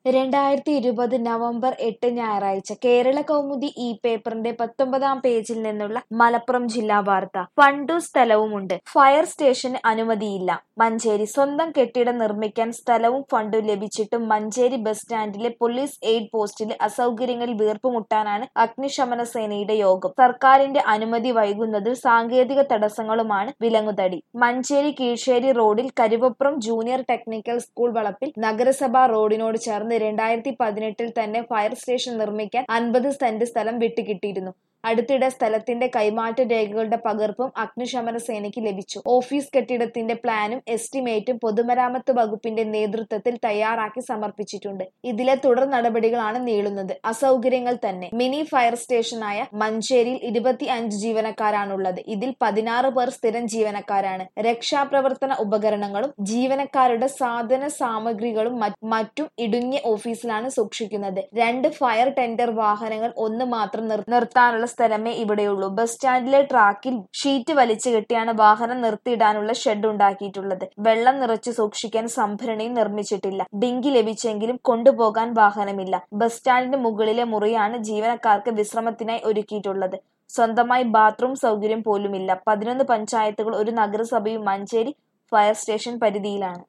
രണ്ടായിരത്തി ഇരുപത് നവംബർ എട്ട് ഞായറാഴ്ച കേരള കൗമുദി ഈ പേപ്പറിന്റെ പത്തൊമ്പതാം പേജിൽ നിന്നുള്ള മലപ്പുറം ജില്ലാ വാർത്ത ഫണ്ടും സ്ഥലവുമുണ്ട് ഫയർ സ്റ്റേഷന് അനുമതിയില്ല മഞ്ചേരി സ്വന്തം കെട്ടിടം നിർമ്മിക്കാൻ സ്ഥലവും ഫണ്ടും ലഭിച്ചിട്ടും മഞ്ചേരി ബസ് സ്റ്റാൻഡിലെ പോലീസ് എയ്ഡ് പോസ്റ്റിലെ അസൗകര്യങ്ങളിൽ വീർപ്പുമുട്ടാനാണ് അഗ്നിശമന സേനയുടെ യോഗം സർക്കാരിന്റെ അനുമതി വൈകുന്നതിൽ സാങ്കേതിക തടസ്സങ്ങളുമാണ് വിലങ്ങുതടി മഞ്ചേരി കീഴ്ശ്ശേരി റോഡിൽ കരുവപ്രം ജൂനിയർ ടെക്നിക്കൽ സ്കൂൾ വളപ്പിൽ നഗരസഭാ റോഡിനോട് ചേർന്ന് രണ്ടായിരത്തി പതിനെട്ടിൽ തന്നെ ഫയർ സ്റ്റേഷൻ നിർമ്മിക്കാൻ അൻപത് സെന്റ് സ്ഥലം വിട്ടുകിട്ടിയിരുന്നു അടുത്തിടെ സ്ഥലത്തിന്റെ കൈമാറ്റ രേഖകളുടെ പകർപ്പും അഗ്നിശമന സേനയ്ക്ക് ലഭിച്ചു ഓഫീസ് കെട്ടിടത്തിന്റെ പ്ലാനും എസ്റ്റിമേറ്റും പൊതുമരാമത്ത് വകുപ്പിന്റെ നേതൃത്വത്തിൽ തയ്യാറാക്കി സമർപ്പിച്ചിട്ടുണ്ട് ഇതിലെ തുടർ നടപടികളാണ് നീളുന്നത് അസൗകര്യങ്ങൾ തന്നെ മിനി ഫയർ സ്റ്റേഷനായ മഞ്ചേരിയിൽ ഇരുപത്തി അഞ്ച് ജീവനക്കാരാണുള്ളത് ഇതിൽ പതിനാറ് പേർ സ്ഥിരം ജീവനക്കാരാണ് രക്ഷാപ്രവർത്തന ഉപകരണങ്ങളും ജീവനക്കാരുടെ സാധന സാമഗ്രികളും മറ്റും ഇടുങ്ങിയ ഓഫീസിലാണ് സൂക്ഷിക്കുന്നത് രണ്ട് ഫയർ ടെൻഡർ വാഹനങ്ങൾ ഒന്ന് മാത്രം നിർത്താനുള്ള സ്ഥലമേ ഇവിടെയുള്ളൂ ബസ് സ്റ്റാൻഡിലെ ട്രാക്കിൽ ഷീറ്റ് വലിച്ചു കെട്ടിയാണ് വാഹനം നിർത്തിയിടാനുള്ള ഷെഡ് ഉണ്ടാക്കിയിട്ടുള്ളത് വെള്ളം നിറച്ചു സൂക്ഷിക്കാൻ സംഭരണിയും നിർമ്മിച്ചിട്ടില്ല ഡിങ്കി ലഭിച്ചെങ്കിലും കൊണ്ടുപോകാൻ വാഹനമില്ല ബസ് സ്റ്റാൻഡിന് മുകളിലെ മുറിയാണ് ജീവനക്കാർക്ക് വിശ്രമത്തിനായി ഒരുക്കിയിട്ടുള്ളത് സ്വന്തമായി ബാത്റൂം സൗകര്യം പോലുമില്ല പതിനൊന്ന് പഞ്ചായത്തുകൾ ഒരു നഗരസഭയും മഞ്ചേരി ഫയർ സ്റ്റേഷൻ പരിധിയിലാണ്